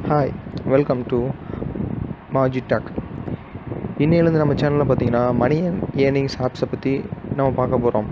hi welcome to மாஜி டாக் இன்னையிலேருந்து நம்ம சேனலில் பார்த்தீங்கன்னா மணி ஏர்னிங்ஸ் ஆப்ஸை பற்றி நம்ம பார்க்க போகிறோம்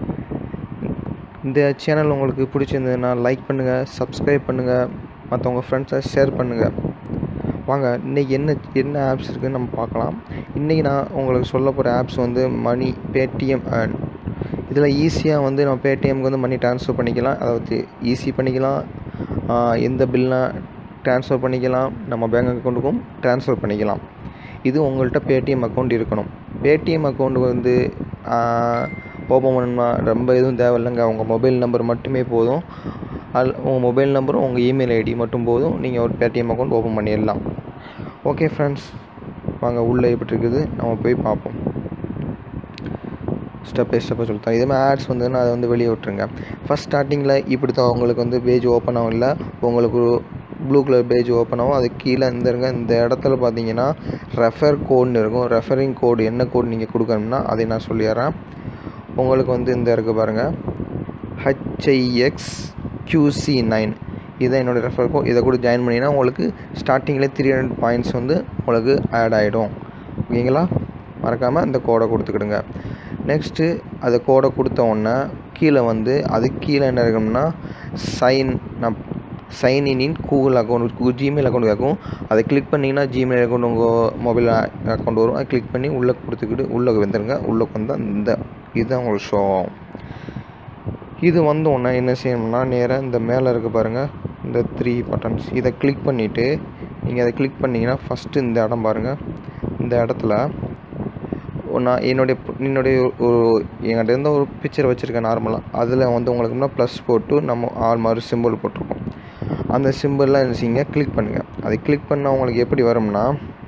இந்த சேனல் உங்களுக்கு பிடிச்சிருந்ததுன்னா லைக் பண்ணுங்கள் சப்ஸ்கிரைப் பண்ணுங்கள் மற்றவங்க ஃப்ரெண்ட்ஸை ஷேர் பண்ணுங்கள் வாங்க இன்றைக்கி என்ன என்ன ஆப்ஸ் இருக்குதுன்னு நம்ம பார்க்கலாம் இன்றைக்கி நான் உங்களுக்கு சொல்ல போகிற ஆப்ஸ் வந்து மணி பேடிஎம் அண்ட் இதில் ஈஸியாக வந்து நம்ம பேடிஎம்க்கு வந்து மணி ட்ரான்ஸ்ஃபர் பண்ணிக்கலாம் அதாவது ஈஸி பண்ணிக்கலாம் ஆஹ் எந்த பில்னா ட்ரான்ஸ்ஃபர் பண்ணிக்கலாம் நம்ம பேங்க் அக்கௌண்ட்டுக்கும் ட்ரான்ஸ்ஃபர் பண்ணிக்கலாம் இது உங்கள்கிட்ட பேடிஎம் அக்கௌண்ட் இருக்கணும் பேடிஎம் அக்கௌண்ட் வந்து ஓப்பன் பண்ணணும்னா ரொம்ப எதுவும் தேவையில்லைங்க உங்கள் மொபைல் நம்பர் மட்டுமே போதும் அது உங்கள் மொபைல் நம்பரும் உங்கள் இமெயில் ஐடி மட்டும் போதும் நீங்கள் ஒரு பேடிஎம் அக்கௌண்ட் ஓப்பன் பண்ணிடலாம் ஓகே ஃப்ரெண்ட்ஸ் வாங்க உள்ளே எப்படி இருக்குது நம்ம போய் பார்ப்போம் ஸ்டெப் பை ஸ்டெப்பாக சொல்லித்தரேன் இதே மாதிரி ஆட்ஸ் வந்ததுன்னா அதை வந்து வெளியே விட்டுருங்க ஃபஸ்ட் ஸ்டார்டிங்கில் இப்படி தான் உங்களுக்கு வந்து பேஜ் ஓப்பன் ஆகும் இல்லை உங்களுக்கு ப்ளூ கலர் பேஜ் ஓப்பன் ஆகும் அது கீழே இந்த இருங்க இந்த இடத்துல பார்த்தீங்கன்னா ரெஃபர் கோட்னு இருக்கும் ரெஃபரிங் கோடு என்ன கோடு நீங்கள் கொடுக்கணும்னா அதை நான் சொல்லிடுறேன் உங்களுக்கு வந்து இந்த இருக்குது பாருங்கள் ஹச்ஐஎக்ஸ் கியூசி நைன் இதுதான் என்னோடய ரெஃபர் கோட் இதை கூட ஜாயின் பண்ணிங்கன்னா உங்களுக்கு ஸ்டார்டிங்கில் த்ரீ ஹண்ட்ரட் பாயிண்ட்ஸ் வந்து உங்களுக்கு ஆட் ஆகிடும் ஓகேங்களா மறக்காமல் இந்த கோடை கொடுத்துக்கிடுங்க நெக்ஸ்ட்டு அந்த கோடை கொடுத்த உடனே கீழே வந்து அதுக்கு கீழே என்ன இருக்கும்னா சைன் நான் sign in Google account Gmail account கேட்கும் அதை கிளிக் பண்ணிங்கன்னா ஜிமெயில் அக்கௌண்ட் உங்கள் மொபைல் அக்கௌண்ட் வரும் அதை கிளிக் பண்ணி உள்ளே கொடுத்துக்கிட்டு உள்ளே வந்துடுங்க உள்ளே வந்தால் இந்த இதுதான் உங்களுக்கு ஷோ ஆகும் இது வந்த உடனே என்ன செய்யணும்னா நேராக இந்த மேலே இருக்க பாருங்கள் இந்த த்ரீ பட்டன்ஸ் இதை கிளிக் பண்ணிவிட்டு நீங்கள் அதை கிளிக் பண்ணிங்கன்னா ஃபஸ்ட்டு இந்த இடம் பாருங்கள் இந்த இடத்துல நான் என்னுடைய என்னுடைய ஒரு என்கிட்ட இருந்த ஒரு பிக்சர் வச்சுருக்கேன் நார்மலாக அதில் வந்து உங்களுக்கு ப்ளஸ் போட்டு நம்ம ஆல் மாதிரி சிம்பிள் போட்டிருக்கோம் அந்த சிம்பிள்லாம் என்ன செய்யுங்க கிளிக் பண்ணுங்கள் அதை கிளிக் பண்ணால் உங்களுக்கு எப்படி வரும்னா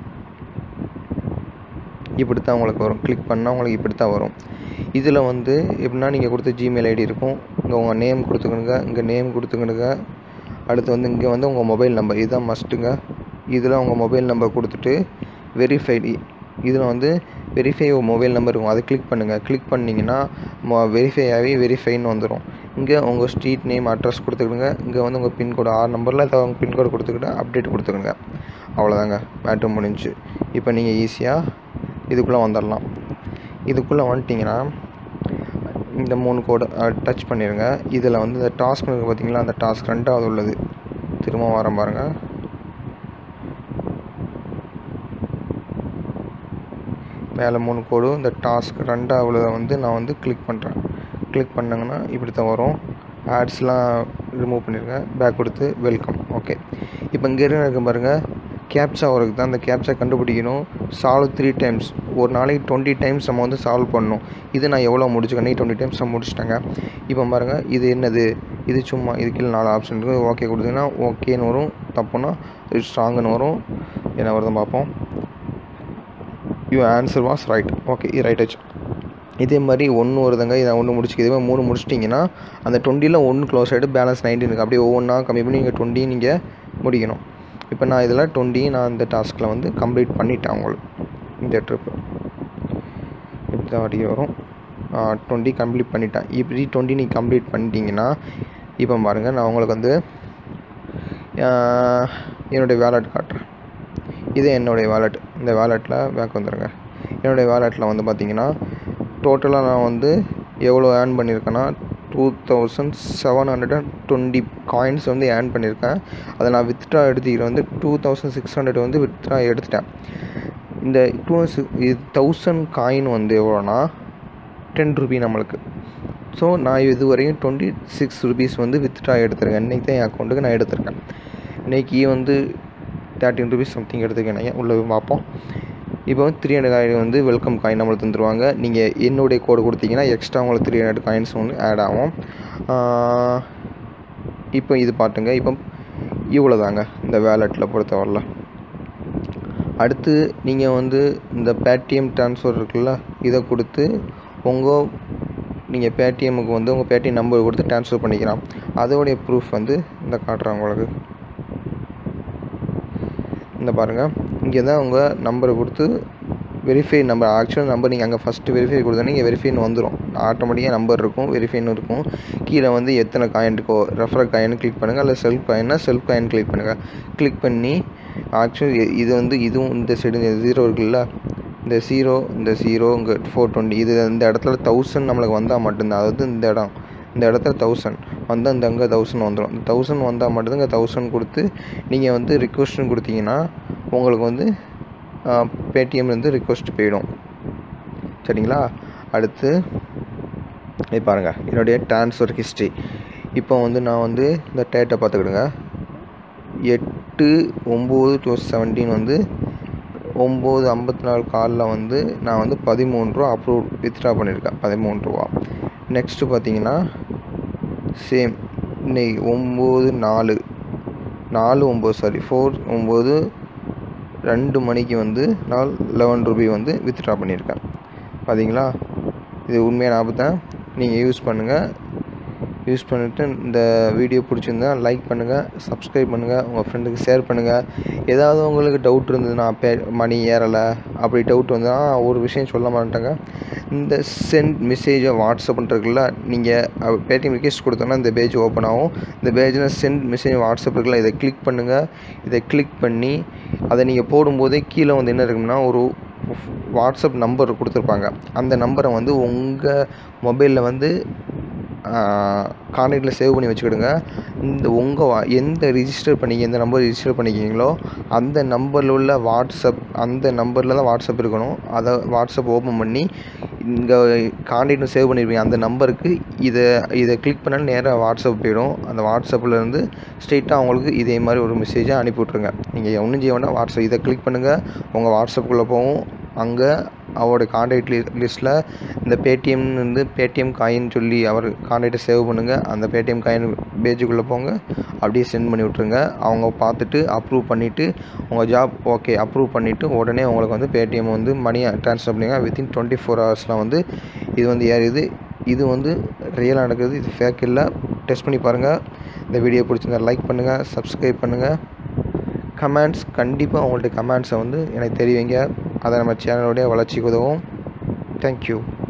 இப்படி தான் உங்களுக்கு வரும் கிளிக் பண்ணால் உங்களுக்கு இப்படி தான் வரும் இதில் வந்து எப்படின்னா நீங்கள் கொடுத்த ஜிமெயில் ஐடி இருக்கும் இங்கே உங்கள் நேம் கொடுத்துக்கணுங்க இங்கே நேம் கொடுத்துக்கணுங்க அடுத்து வந்து இங்கே வந்து உங்கள் மொபைல் நம்பர் இதுதான் மஸ்ட்டுங்க இதில் உங்கள் மொபைல் நம்பர் கொடுத்துட்டு வெரிஃபைடு இதில் வந்து வெரிஃபை மொபைல் நம்பர் இருக்கும் அதை கிளிக் பண்ணுங்கள் கிளிக் பண்ணிங்கன்னா வெரிஃபை ஆகி வெரிஃபைன்னு வந்துடும் இங்கே உங்கள் ஸ்ட்ரீட் நேம் அட்ரஸ் கொடுத்துக்கிடுங்க இங்கே வந்து உங்கள் பின்கோடு ஆறு நம்பரில் ஏதாவது உங்கள் பின்கோடு கொடுத்துக்கிட்டு அப்டேட் கொடுத்துக்கணுங்க அவ்வளோதாங்க மேட்ரு முடிஞ்சு இப்போ நீங்கள் ஈஸியாக இதுக்குள்ளே வந்துடலாம் இதுக்குள்ளே வந்துட்டிங்கன்னா இந்த மூணு கோடை டச் பண்ணிடுங்க இதில் வந்து இந்த டாஸ்க் இருக்குது பார்த்தீங்களா அந்த டாஸ்க் ரெண்டாவது உள்ளது திரும்ப வரேன் பாருங்கள் மேலே மூணு கோடு இந்த டாஸ்க் ரெண்டாவது வந்து நான் வந்து கிளிக் பண்ணுறேன் கிளிக் பண்ணாங்கன்னா இப்படி தான் வரும் ஆட்ஸ்லாம் ரிமூவ் பண்ணிடுங்க பேக் கொடுத்து வெல்கம் ஓகே இப்போ இங்கே இருக்க பாருங்கள் கேப்சா ஒர்க் தான் அந்த கேப்சா கண்டுபிடிக்கணும் சால்வ் த்ரீ டைம்ஸ் ஒரு நாளைக்கு டுவெண்ட்டி டைம்ஸ் நம்ம வந்து சால்வ் பண்ணணும் இது நான் எவ்வளோ முடிச்சுக்கணும் டுவெண்ட்டி டைம்ஸ் நான் முடிச்சிட்டேங்க இப்போ பாருங்கள் இது என்னது இது சும்மா இது கீழே நாலு ஆப்ஷன் இருக்குது ஓகே கொடுத்தீங்கன்னா ஓகேன்னு வரும் தப்புனா இது ஸ்ட்ராங்குன்னு வரும் என்ன வருதுன்னு பார்ப்போம் you answer was right okay இது ரைட் ஆச்சு இதே மாதிரி ஒன்று வருதுங்க இதை ஒன்று முடிச்சுக்க இதே மாதிரி மூணு முடிச்சிட்டிங்கன்னா அந்த டுவெண்ட்டியில் ஒன்று க்ளோஸ் ஆகிட்டு பேலன்ஸ் நைன்டீன் இருக்குது அப்படியே ஒவ்வொன்றா கம்மி பண்ணி நீங்கள் டுவெண்ட்டி நீங்கள் முடிக்கணும் இப்போ நான் இதில் டுவெண்ட்டி நான் இந்த டாஸ்கில் வந்து கம்ப்ளீட் பண்ணிட்டேன் உங்களுக்கு இந்த ட்ரிப்பு இப்படி வாட்டி வரும் டுவெண்ட்டி கம்ப்ளீட் பண்ணிட்டேன் இப்படி டுவெண்ட்டி நீங்கள் கம்ப்ளீட் பண்ணிட்டீங்கன்னா இப்போ பாருங்கள் நான் உங்களுக்கு வந்து என்னுடைய வேலட் காட்டுறேன் இது என்னுடைய வேலட் இந்த வேலெட்டில் பேக் வந்துடுங்க என்னுடைய வேலெட்டில் வந்து பார்த்தீங்கன்னா டோட்டலாக நான் வந்து எவ்வளோ ஏர்ன் பண்ணியிருக்கேன்னா two thousand seven hundred and twenty coins வந்து ஏர்ன் பண்ணியிருக்கேன் அதை நான் வித்ட்ரா எடுத்துக்கிற வந்து டூ தௌசண்ட் சிக்ஸ் ஹண்ட்ரட் வந்து வித்ட்ரா எடுத்துட்டேன் இந்த டூ இது தௌசண்ட் காயின் வந்து எவ்வளோனா டென் ருபி நம்மளுக்கு ஸோ நான் இது வரையும் டுவெண்ட்டி சிக்ஸ் ருபீஸ் வந்து வித்ட்ரா எடுத்திருக்கேன் இன்றைக்கி தான் என் அக்கௌண்ட்டுக்கு நான் எடுத்திருக்கேன் இன்றைக்கி வந்து தேர்ட்டின் ருபீஸ் சம்திங் எடுத்துக்கணும் உள்ளே பார்ப்போம் இப்போ வந்து த்ரீ ஹண்ட்ரட் காயின் வந்து வெல்கம் காயின் நம்மளுக்கு தந்துடுவாங்க நீங்கள் என்னுடைய கோடு கொடுத்தீங்கன்னா எக்ஸ்ட்ரா உங்களுக்கு த்ரீ ஹண்ட்ரட் காயின்ஸ் வந்து ஆட் ஆகும் இப்போ இது பாட்டுங்க இப்போ இவ்வளோ தாங்க இந்த வேலெட்டில் பொறுத்தவரையில் அடுத்து நீங்கள் வந்து இந்த பேடிஎம் ட்ரான்ஸ்ஃபர் இருக்குல்ல இதை கொடுத்து உங்கள் நீங்கள் பேடிஎம்முக்கு வந்து உங்கள் பேடிஎம் நம்பர் கொடுத்து ட்ரான்ஸ்ஃபர் பண்ணிக்கலாம் அதோடைய ப்ரூஃப் வந்து இந்த காட்டுறேன் உங்களுக்கு இந்த பாருங்கள் இங்கே தான் உங்கள் நம்பரை கொடுத்து வெரிஃபை நம்பர் ஆக்சுவல் நம்பர் நீங்கள் அங்கே ஃபஸ்ட்டு வெரிஃபை கொடுத்தா நீங்கள் வெரிஃபைன்னு வந்துடும் ஆட்டோமேட்டிக்காக நம்பர் இருக்கும் வெரிஃபைன்னு இருக்கும் கீழே வந்து எத்தனை காயின் இருக்கோ ரெஃபர் காயின் கிளிக் பண்ணுங்கள் இல்லை செல்ஃப் காயின்னா செல்ஃப் காயின் கிளிக் பண்ணுங்கள் கிளிக் பண்ணி ஆக்சுவல் இது வந்து இதுவும் இந்த சைடு ஜீரோ இருக்குல்ல இந்த ஜீரோ இந்த ஜீரோ இங்கே ஃபோர் டுவெண்ட்டி இது இந்த இடத்துல தௌசண்ட் நம்மளுக்கு வந்தால் மட்டும்தான் அதாவது இந்த இடம் இந்த இடத்துல தௌசண்ட் வந்தால் இந்த அங்கே தௌசண்ட் வந்துடும் இந்த தௌசண்ட் வந்தால் மட்டும்தான் இங்கே தௌசண்ட் கொடுத்து நீங்கள் வந்து ரிக்வஸ்ட்னு கொடுத்தீங்கன்னா உங்களுக்கு வந்து பேடிஎம்லேருந்து ரிக்வஸ்ட் போயிடும் சரிங்களா அடுத்து இது பாருங்கள் என்னுடைய ட்ரான்ஸ்ஃபர் ஹிஸ்ட்ரி இப்போ வந்து நான் வந்து இந்த டேட்டை பார்த்துக்கிடுங்க எட்டு ஒம்பது டூ செவன்டீன் வந்து ஒம்பது ஐம்பத்தி நாலு காலில் வந்து நான் வந்து பதிமூணு ரூபா அப்ரூவ் வித்ட்ரா பண்ணியிருக்கேன் பதிமூணு ரூபா நெக்ஸ்ட்டு பார்த்தீங்கன்னா சேம் இன்னைக்கு ஒம்பது நாலு நாலு ஒம்பது சாரி ஃபோர் ஒம்பது ரெண்டு மணிக்கு வந்து நான் லெவன் ருபி வந்து வித்ட்ரா பண்ணியிருக்கேன் பார்த்தீங்களா இது உண்மையான ஆப்பு தான் நீங்கள் யூஸ் பண்ணுங்கள் யூஸ் பண்ணிவிட்டு இந்த வீடியோ பிடிச்சிருந்தா லைக் பண்ணுங்கள் சப்ஸ்கிரைப் பண்ணுங்கள் உங்கள் ஃப்ரெண்டுக்கு ஷேர் பண்ணுங்கள் ஏதாவது உங்களுக்கு டவுட் இருந்ததுன்னா பே மணி ஏறலை அப்படி டவுட் வந்ததுன்னா ஒரு விஷயம் சொல்ல மாட்டாங்க இந்த சென்ட் மெசேஜை வாட்ஸ்அப்ன்றதுக்குள்ள நீங்கள் பேடிஎம் ரிக்வெஸ்ட் கொடுத்தோன்னா இந்த பேஜ் ஓப்பன் ஆகும் இந்த பேஜில் சென்ட் மெசேஜ் வாட்ஸ்அப் இருக்குல்ல இதை கிளிக் பண்ணுங்கள் இதை கிளிக் பண்ணி அதை நீங்கள் போடும்போதே கீழே வந்து என்ன இருக்கும்னா ஒரு வாட்ஸ்அப் நம்பர் கொடுத்துருப்பாங்க அந்த நம்பரை வந்து உங்கள் மொபைலில் வந்து கான்டாக்டில் சேவ் பண்ணி வச்சுக்கிடுங்க இந்த உங்கள் வா எந்த ரிஜிஸ்டர் பண்ணி எந்த நம்பர் ரிஜிஸ்டர் பண்ணிக்கிங்களோ அந்த நம்பரில் உள்ள வாட்ஸ்அப் அந்த நம்பரில் தான் வாட்ஸ்அப் இருக்கணும் அதை வாட்ஸ்அப் ஓப்பன் பண்ணி இங்கே கான்டாக்டில் சேவ் பண்ணியிருப்பீங்க அந்த நம்பருக்கு இதை இதை கிளிக் பண்ணாலும் நேராக வாட்ஸ்அப் போயிடும் அந்த வாட்ஸ்அப்பில் இருந்து ஸ்ட்ரெயிட்டாக அவங்களுக்கு இதே மாதிரி ஒரு மெசேஜை அனுப்பி விட்ருங்க நீங்கள் ஒன்றும் செய்ய வேண்டாம் வாட்ஸ்அப் இதை கிளிக் பண்ணுங்கள் உங்கள் வாட்ஸ்அப்புக்குள்ளே போகும் அங்கே அவரோட காண்டாக்ட் லி லிஸ்ட்டில் இந்த பேடிஎம்னு வந்து பேடிஎம் காயின் சொல்லி அவர் காண்டாக்டை சேவ் பண்ணுங்கள் அந்த பேடிஎம் காயின் பேஜுக்குள்ளே போங்க அப்படியே சென்ட் பண்ணி விட்ருங்க அவங்க பார்த்துட்டு அப்ரூவ் பண்ணிவிட்டு உங்கள் ஜாப் ஓகே அப்ரூவ் பண்ணிவிட்டு உடனே உங்களுக்கு வந்து பேடிஎம் வந்து மணியை ட்ரான்ஸ்ஃபர் பண்ணுங்க வித்தின் டுவெண்ட்டி ஃபோர் ஹவர்ஸில் வந்து இது வந்து ஏறிது இது வந்து ரியலாக நடக்குது இது ஃபேக் இல்லை டெஸ்ட் பண்ணி பாருங்கள் இந்த வீடியோ பிடிச்சிருந்தா லைக் பண்ணுங்கள் சப்ஸ்கிரைப் பண்ணுங்கள் கமெண்ட்ஸ் கண்டிப்பாக உங்கள்ட்ட கமெண்ட்ஸை வந்து எனக்கு தெரிவிங்க அதை நம்ம சேனலோடைய வளர்ச்சிக்கு உதவும் தேங்க்யூ